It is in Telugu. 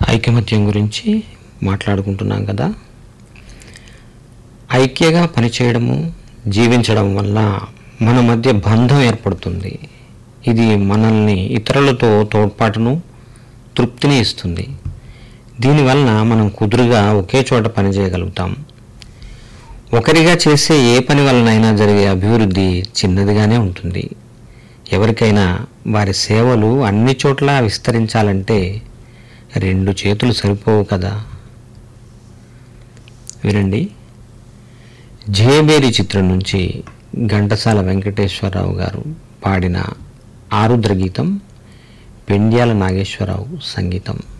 ఐకమత్యం గురించి మాట్లాడుకుంటున్నాం కదా ఐక్యగా పనిచేయడము జీవించడం వల్ల మన మధ్య బంధం ఏర్పడుతుంది ఇది మనల్ని ఇతరులతో తోడ్పాటును తృప్తిని ఇస్తుంది దీనివలన మనం కుదురుగా ఒకే చోట పనిచేయగలుగుతాం ఒకరిగా చేసే ఏ పని వలనైనా జరిగే అభివృద్ధి చిన్నదిగానే ఉంటుంది ఎవరికైనా వారి సేవలు అన్ని చోట్ల విస్తరించాలంటే రెండు చేతులు సరిపోవు కదా వినండి జయబేరి చిత్రం నుంచి ఘంటసాల వెంకటేశ్వరరావు గారు పాడిన ఆరుద్ర గీతం పెండ్యాల నాగేశ్వరరావు సంగీతం